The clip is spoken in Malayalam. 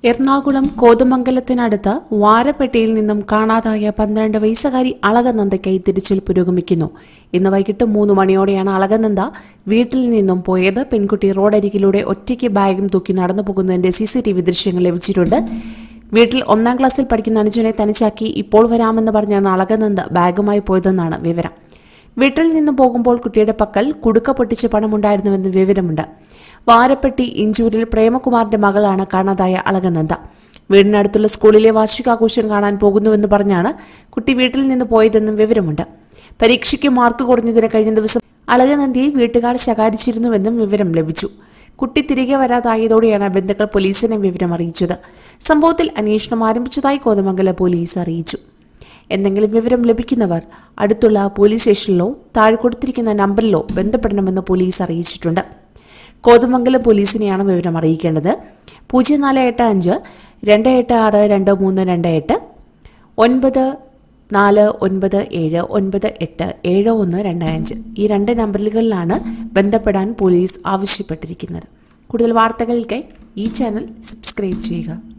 എറണാകുളം കോതമംഗലത്തിനടുത്ത് വാരപ്പെട്ടിയിൽ നിന്നും കാണാതായ പന്ത്രണ്ട് വയസ്സുകാരി അളകനന്ദയ്ക്കായി തിരച്ചിൽ പുരോഗമിക്കുന്നു ഇന്ന് വൈകിട്ട് മൂന്ന് മണിയോടെയാണ് അളകനന്ദ വീട്ടിൽ നിന്നും പോയത് പെൺകുട്ടി റോഡരികിലൂടെ ഒറ്റയ്ക്ക് ബാഗും തൂക്കി നടന്നു പോകുന്നതിന്റെ സി സി ടി വി ദൃശ്യങ്ങൾ ലഭിച്ചിട്ടുണ്ട് വീട്ടിൽ ഒന്നാം ക്ലാസ്സിൽ പഠിക്കുന്ന അനുജനെ തനിച്ചാക്കി ഇപ്പോൾ വരാമെന്ന് പറഞ്ഞാണ് അളകനന്ദ ബാഗുമായി പോയതെന്നാണ് വിവരം വീട്ടിൽ നിന്ന് പോകുമ്പോൾ കുട്ടിയുടെ പക്കൽ കുടുക്ക പൊട്ടിച്ച് പണമുണ്ടായിരുന്നുവെന്ന് വിവരമുണ്ട് വാരപ്പെട്ടി ഇഞ്ചൂരിൽ പ്രേമകുമാറിന്റെ മകളാണ് കാണാതായ അളകനന്ദ വീടിനടുത്തുള്ള സ്കൂളിലെ വാർഷികാഘോഷം കാണാൻ പോകുന്നുവെന്ന് പറഞ്ഞാണ് കുട്ടി വീട്ടിൽ നിന്ന് പോയതെന്നും വിവരമുണ്ട് പരീക്ഷയ്ക്ക് മാർക്ക് കുറഞ്ഞതിന് കഴിഞ്ഞ ദിവസം അളകനന്ദിയെ വീട്ടുകാർ ശകാരിച്ചിരുന്നുവെന്നും വിവരം ലഭിച്ചു കുട്ടി തിരികെ വരാതായതോടെയാണ് ബന്ധുക്കൾ പോലീസിനെ വിവരം അറിയിച്ചത് സംഭവത്തിൽ അന്വേഷണം ആരംഭിച്ചതായി കോതമംഗലം പോലീസ് അറിയിച്ചു എന്തെങ്കിലും വിവരം ലഭിക്കുന്നവർ അടുത്തുള്ള പോലീസ് സ്റ്റേഷനിലോ താഴെ കൊടുത്തിരിക്കുന്ന നമ്പറിലോ ബന്ധപ്പെടണമെന്ന് പോലീസ് അറിയിച്ചിട്ടുണ്ട് കോതമംഗലം പോലീസിനെയാണ് വിവരം അറിയിക്കേണ്ടത് പൂജ്യം നാല് എട്ട് അഞ്ച് രണ്ട് എട്ട് ആറ് രണ്ട് മൂന്ന് രണ്ട് എട്ട് ഒൻപത് നാല് ഒൻപത് ഏഴ് ഒൻപത് എട്ട് ഏഴ് ഒന്ന് രണ്ട് അഞ്ച് ഈ രണ്ട് നമ്പറുകളിലാണ് ബന്ധപ്പെടാൻ പോലീസ് ആവശ്യപ്പെട്ടിരിക്കുന്നത് കൂടുതൽ വാർത്തകൾക്കായി ഈ ചാനൽ സബ്സ്ക്രൈബ് ചെയ്യുക